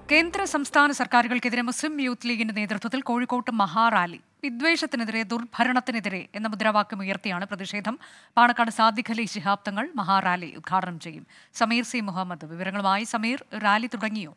കേന്ദ്ര സംസ്ഥാന സർക്കാരുകൾക്കെതിരെ മുസ്ലിം യൂത്ത് ലീഗിന്റെ നേതൃത്വത്തിൽ കോഴിക്കോട്ട് മഹാറാലി വിദ്വേഷത്തിനെതിരെ ദുർഭരണത്തിനെതിരെ എന്ന മുദ്രാവാക്യം ഉയർത്തിയാണ് പ്രതിഷേധം പാണക്കാട് സാദിഖ് അലി ശിഹാബ് തങ്ങൾ മഹാറാലി ഉദ്ഘാടനം ചെയ്യും സമീർ സി മുഹമ്മദ് വിവരങ്ങളുമായി സമീർ റാലി തുടങ്ങിയോ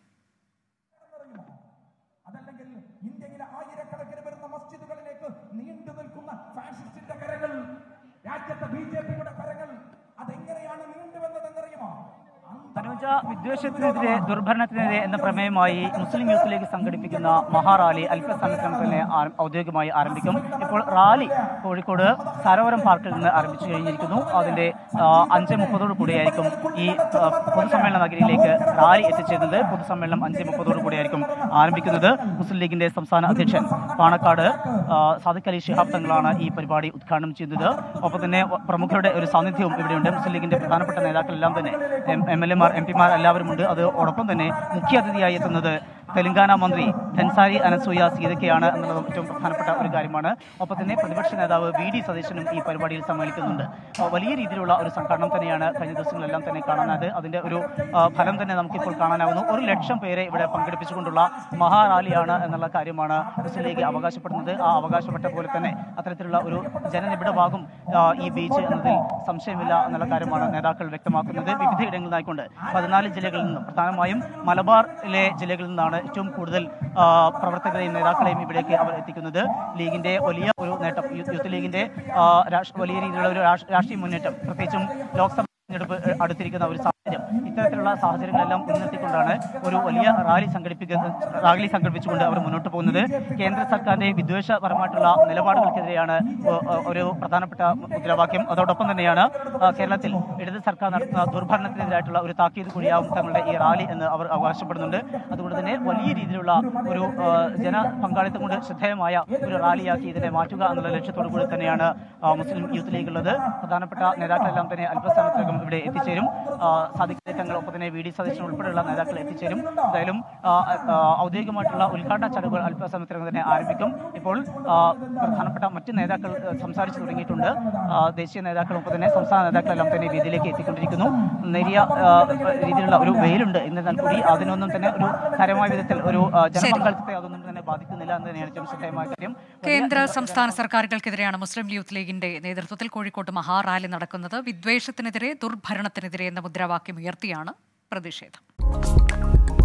അതല്ലെങ്കിൽ ഇന്ത്യയിലെ ആയിരക്കണക്കിന് വരുന്ന മസ്ജിദുകളിലേക്ക് നീണ്ടു നിൽക്കുന്ന ഫാഷിസ്റ്റിന്റെ കരങ്ങൾ രാജ്യത്തെ ബി ജെ പിയുടെ കരങ്ങൾ അതെങ്ങനെയാണ് നീണ്ടുവന്നതെന്നറിയുമോ തനുജ വിദ്വേഷത്തിനെതിരെ ദുർഭരണത്തിനെതിരെ എന്ന പ്രമേയമായി മുസ്ലിം യൂത്ത് ലീഗ് സംഘടിപ്പിക്കുന്ന മഹാറാലി അല്പസമയത്തിനകം തന്നെ ആരം- ഔദ്യോഗികമായി ആരംഭിക്കും ഇപ്പോൾ റാലി കോഴിക്കോട് സരോവരം പാർക്കിൽ നിന്ന് ആരംഭിച്ചു കഴിഞ്ഞിരിക്കുന്നു അതിന്റെ ആ, അഞ്ച് മുപ്പതോടു കൂടിയായിരിക്കും ഈ ആ, പൊതുസമ്മേളന നഗരിയിലേക്ക് റാലി എത്തിച്ചേരുന്നത് പൊതുസമ്മേളനം അഞ്ച് മുപ്പതോടു കൂടിയായിരിക്കും ആരംഭിക്കുന്നത് മുസ്ലിം ലീഗിന്റെ സംസ്ഥാന അധ്യക്ഷൻ പാണക്കാട് ആ, സാദിഖ് അലി ശിഹാബ് തങ്ങളാണ് ഈ പരിപാടി ഉദ്ഘാടനം ചെയ്യുന്നത് ഒപ്പം തന്നെ പ്രമുഖരുടെ ഒരു സാന്നിധ്യവും ഇവിടെയുണ്ട് മുസ്ലിം ലീഗിന്റെ പ്രധാനപ്പെട്ട നേതാക്കളെല്ലാം തന്നെ എം എൽ എമാർ എം പിമാർ എല്ലാവരുമുണ്ട് അതോടൊപ്പം തന്നെ മുഖ്യ അതിഥിയായി എത്തുന്നത് തെലങ്കാന മന്ത്രി ധൻസാരി അനസൂയ സീതയ്ക്കയാണ് എന്നുള്ളതും ഏറ്റവും പ്രധാനപ്പെട്ട ഒരു കാര്യമാണ് ഒപ്പം തന്നെ പ്രതിപക്ഷ നേതാവ് വി ഡി സതീശനും ഈ പരിപാടിയിൽ സമ്മേളിക്കുന്നുണ്ട് ആ, വലിയ രീതിയിലുള്ള ഒരു സംഘടനം തന്നെയാണ് കഴിഞ്ഞ ദിവസങ്ങളെല്ലാം തന്നെ കാണാനായത് അതിന്റെ ഒരു ആ, ഫലം തന്നെ നമുക്കിപ്പോൾ കാണാനാവുന്നു ഒരു ലക്ഷം പേരെ ഇവിടെ പങ്കെടുപ്പിച്ചുകൊണ്ടുള്ള മഹാറാലിയാണ് എന്നുള്ള കാര്യമാണ് മുസ്ലിം ലീഗ് അവകാശപ്പെടുന്നത് ആ അവകാശപ്പെട്ട പോലെ തന്നെ അത്തരത്തിലുള്ള ഒരു ജനനിബിഡമാകും ആ, ഈ ബീച്ച് എന്നതിൽ സംശയമില്ല എന്നുള്ള കാര്യമാണ് നേതാക്കൾ വ്യക്തമാക്കുന്നത് വിവിധ ഇടങ്ങളിൽ നിന്നായിക്കൊണ്ട് പതിനാല് ജില്ലകളിൽ നിന്നും പ്രധാനമായും മലബാറിലെ ജില്ലകളിൽ നിന്നാണ് ഏറ്റവും കൂടുതൽ ആ, പ്രവർത്തകരെയും നേതാക്കളെയും ഇവിടേക്ക് അവർ എത്തിക്കുന്നത് ലീഗിന്റെ വലിയ ഒരു നേട്ടം യൂത്ത് യൂത്ത് ലീഗിന്റെ ആ, രാഷ്- വലിയ രീതിയിലുള്ള ഒരു രാഷ്- രാഷ്ട്രീയ മുന്നേറ്റം പ്രത്യേകിച്ചും ലോക്സഭ തെരഞ്ഞെടുപ്പ് ഏഹ്, അടുത്തിരിക്കുന്ന ഒരു സാഹചര്യം ഇത്തരത്തിലുള്ള സാഹചര്യങ്ങളെല്ലാം മുൻനിർത്തിക്കൊണ്ടാണ് ഒരു വലിയ റാലി സംഘടിപ്പിക്കുന്ന റാലി സംഘടിപ്പിച്ചുകൊണ്ട് അവർ മുന്നോട്ട് പോകുന്നത് കേന്ദ്ര സർക്കാരിന്റെ വിദ്വേഷപരമായിട്ടുള്ള നിലപാടുകൾക്കെതിരെയാണ് ഒ- ഒ- ഒരു പ്രധാനപ്പെട്ട മുദ്രാവാക്യം അതോടൊപ്പം തന്നെയാണ് ആ, കേരളത്തിൽ ഇടത് സർക്കാർ നടത്തുന്ന ദുർഭരണത്തിനെതിരായിട്ടുള്ള ഒരു താക്കീത് കൂടിയാവും തങ്ങളുടെ ഈ റാലി എന്ന് അവർ അവകാശപ്പെടുന്നുണ്ട് അതുകൊണ്ട് തന്നെ വലിയ രീതിയിലുള്ള ഒരു ആ, ജന പങ്കാളിത്തം കൊണ്ട് ശ്രദ്ധേയമായ ഒരു റാലിയാക്കി ഇതിനെ മാറ്റുക എന്നുള്ള ലക്ഷ്യത്തോടു കൂടി തന്നെയാണ് ആ, മുസ്ലിം യൂത്ത് ലീഗ് ഉള്ളത് പ്രധാനപ്പെട്ട നേതാക്കളെല്ലാം തന്നെ അല്പസമയത്തിനകം ഇവിടെ എത്തിച്ചേരും ആ, സാദിഖ് തങ്ങൾ ഒപ്പം തന്നെ വി ഡി സതീശൻ ഉൾപ്പെടെയുള്ള നേതാക്കൾ എത്തിച്ചേരും എന്തായാലും ആ, ആ, ഔദ്യോഗികമായിട്ടുള്ള ഉദ്ഘാടന ചടങ്ങുകൾ അല്പസമയത്തിനകം തന്നെ ആരംഭിക്കും ഇപ്പോൾ ആ, പ്രധാനപ്പെട്ട മറ്റ് നേതാക്കൾ ആ, സംസാരിച്ചു തുടങ്ങിയിട്ടുണ്ട് ആ, ദേശീയ നേതാക്കൾ ഒപ്പം തന്നെ സംസ്ഥാന നേതാക്കളെല്ലാം തന്നെ വേദിയിലേക്ക് എത്തിക്കൊണ്ടിരിക്കുന്നു നേരിയ ആ, രീതിയിലുള്ള ഒരു വെയിലുണ്ട് എന്നിരുന്നാൽ കൂടി അതിനൊന്നും തന്നെ ഒരു കാര്യമായ വിധത്തിൽ ഒരു ആ, ജനപങ്കാളിത്തത്തെ അതൊന്നും തന്നെ ബാധിക്കുന്നില്ല എന്ന് തന്നെയാണ് ഏറ്റവും ശ്രദ്ധേയമായ കാര്യം കേന്ദ്ര സംസ്ഥാന സർക്കാരുകൾക്കെതിരെയാണ് മുസ്ലിം യൂത്ത് ലീഗിന്റെ നേതൃത്വത്തിൽ കോഴിക്കോട്ട് മഹാറാലി നടക്കുന്നത് വിദ്വേഷത്തിനെതിരെ ദുർഭരണത്തിനെതിരെ എന്ന മുദ്രാവാക്യം ഉയർത്തിയാണ് പ്രതിഷേധം